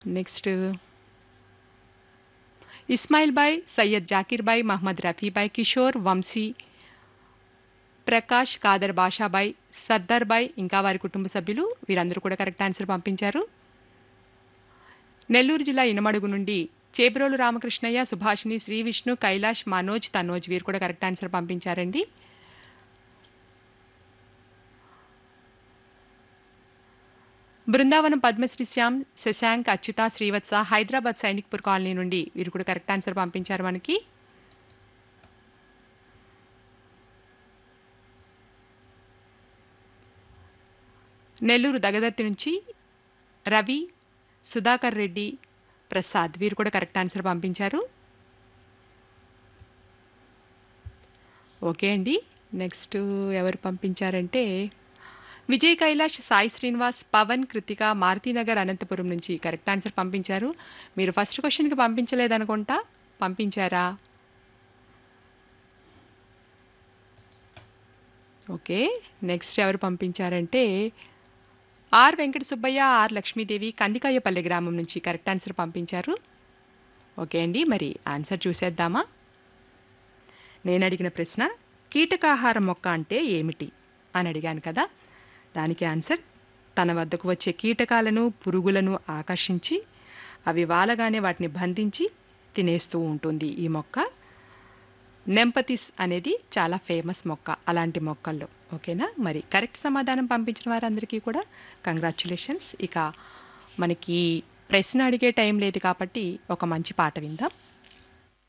next Ismail bhai Syed Zakir bhai Mohammed Rafibhai Kishore Vamsi Prakash Khader Bashabhai Sardar bhai ఇంకా వారి కుటుంబ సభ్యులు వీరందరూ కూడా కరెక్ట్ ఆన్సర్ పంపించారు నెల్లూరు జిల్లా ఇనమడుగు నుండి చేబ్రోలు రామకృష్ణయ్య సుభాషిణి శ్రీ విష్ణు కైలాష్ మనోజ్ తనోజ్ వీరు కూడా కరెక్ట్ ఆన్సర్ పంపించారండి బృందావనం పద్మశ్రీ శ్యామ్ శశాంక్ అచ్యుత శ్రీవత్స హైదరాబాద్ సైనిక్పూర్ కాలనీ నుండి వీరు కూడా కరెక్ట్ ఆన్సర్ పంపించారు మనకి నెల్లూరు దగదత్తి నుంచి రవి సుధాకర్ రెడ్డి ప్రసాద్ వీరు కూడా కరెక్ట్ ఆన్సర్ పంపించారు ఓకే అండి నెక్స్ట్ ఎవరు పంపించారంటే విజయ్ కైలాష్ సాయి శ్రీనివాస్ పవన్ కృతిక మారుతీనగర్ అనంతపురం నుంచి కరెక్ట్ ఆన్సర్ పంపించారు మీరు ఫస్ట్ క్వశ్చన్కి పంపించలేదనుకుంటా పంపించారా ఓకే నెక్స్ట్ ఎవరు పంపించారంటే ఆర్ వెంకట సుబ్బయ్య ఆర్ లక్ష్మీదేవి కందికాయపల్లి గ్రామం నుంచి కరెక్ట్ ఆన్సర్ పంపించారు ఓకే అండి మరి ఆన్సర్ చూసేద్దామా నేను అడిగిన ప్రశ్న కీటకాహార మొక్క అంటే ఏమిటి అని అడిగాను కదా దానికి ఆన్సర్ తన వద్దకు వచ్చే కీటకాలను పురుగులను ఆకర్షించి అవి వాలగానే వాటిని బంధించి తినేస్తూ ఉంటుంది ఈ మొక్క నెంపతిస్ అనేది చాలా ఫేమస్ మొక్క అలాంటి మొక్కల్లో ఓకేనా మరి కరెక్ట్ సమాధానం పంపించిన వారందరికీ కూడా కంగ్రాచులేషన్స్ ఇక మనకి ప్రశ్న అడిగే టైం లేదు కాబట్టి ఒక మంచి పాట విందాం